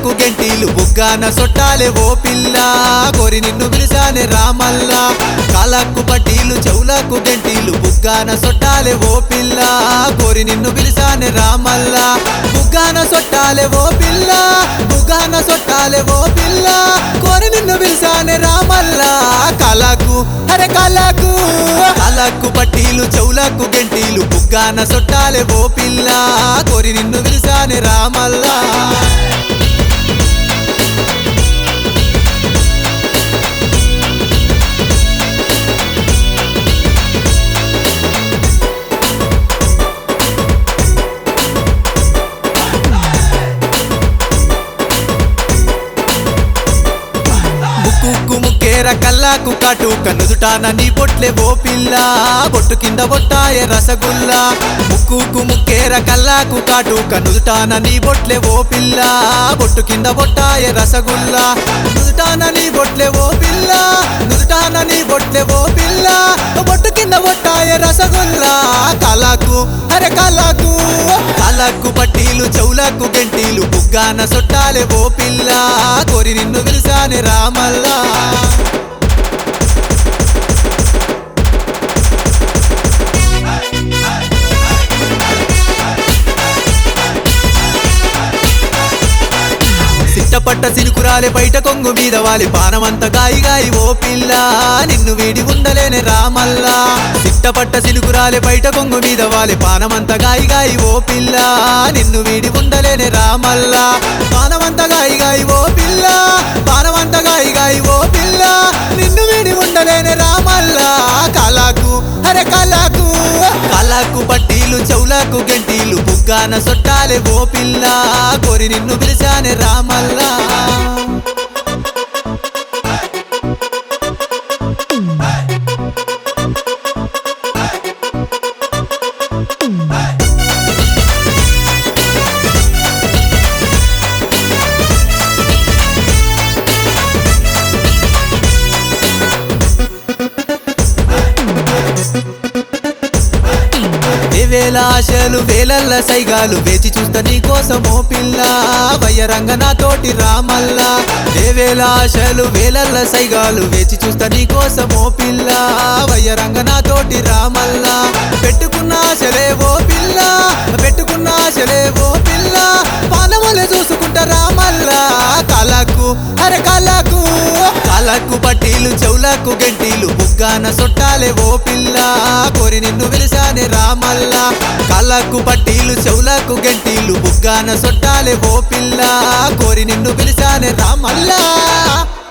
చెవులకు గెంటీలు బుగ్గాన సొట్టాలే ఓ పిల్ల కోరి నిన్ను పిలిచానే రామల్ల కాలకు పట్టీలు చెవులకు గెంటీలు బుగ్గాన సొట్టాలే ఓ పిల్ల కోరి నిన్ను పిలిచానే రామల్ల బుగ్గాన సొట్టాలే ఓ పిల్ల బుగ్గాన సొట్టాలే ఓ పిల్ల కోరి నిన్ను పిలిచానే రామల్ల కలకు అరే కలకు కలకు పట్టీలు చెవులకు గెంటీలు బుగ్గాన సొట్టాలే ఓ పిల్ల కోరి నిన్ను పిలిచానే రామల్లా ముక్కుకు ముక్కేర కల్లాకు కాటు కన్నుదుటాన నీ బొట్లే ఓ పిల్ల బొట్టు కింద బొట్టాయ రసగుల్లా ముక్కుకు ముక్కేర కల్లాకు కాటు కన్నుదుటాన నీ బొట్లే ఓ పిల్ల బొట్టు కింద బొట్టాయ రసగుల్లా నుదుటాన నీ బొట్లే ఓ పిల్ల నుదుటాన నీ బొట్లే ఓ పిల్ల బొట్టు కింద బొట్టాయ రసగుల్లా కలకు అరే కలకు కలకు పట్టీలు చెవులకు గంటీలు బుగ్గాన సొట్టాలే ఓ పిల్ల కోరి నిన్ను పిలిచానే రామల్లా సిట్టపట్ట సినుకురాలే బయట కొంగు మీద వాలి పానమంత గాయి గాయి ఓ పిల్ల నిన్ను వీడి ఉండలేనే రామల్లా సిట్టపట్ట సినుకురాలే బయట కొంగు మీద వాలి పానమంత గాయి గాయి ఓ పిల్ల నిన్ను వీడి ఉండలేనే రామల్లా పానమంత గాయి గాయి ఓ పిల్ల పానమంత గాయి గాయి ఓ పిల్ల నిన్ను వీడి ఉండలేనే రామల్లా కలకు అరే కలకు కలకు పట్టీలు చెవులకు గంటీలు బుగ్గాన సొట్టాలే ఓ పిల్ల కోరి నిన్ను పిలిచానే రామల్లా వేవేల ఆశలు వేలల్ల సైగాలు వేచి చూస్తా నీ కోసం ఓ పిల్ల వయ్యరంగ నాతోటి రామల్లా వేవేల ఆశలు వేలల్ల సైగాలు వేచి చూస్తా నీ కోసం ఓ పిల్ల వయ్యరంగ నాతోటి రామల్లా పెట్టుకున్న ఆశలే ఓ పిల్ల పెట్టుకున్న ఆశలే ఓ పిల్ల పానములే చూసుకుంటా రామల్లా కలకు అరే కలకు కలకు పట్టీలు చెవులకు గంటీలు బుగ్గాన సొట్టాలే ఓ పిల్ల కోరి నిన్ను పిలిచానే రామల్లా కళ్ళకు పట్టీలు చెవులకు గంటీలు బుగ్గాన సొట్టాలే ఓ పిల్ల కోరి నిన్ను పిలిచానే రామల్లా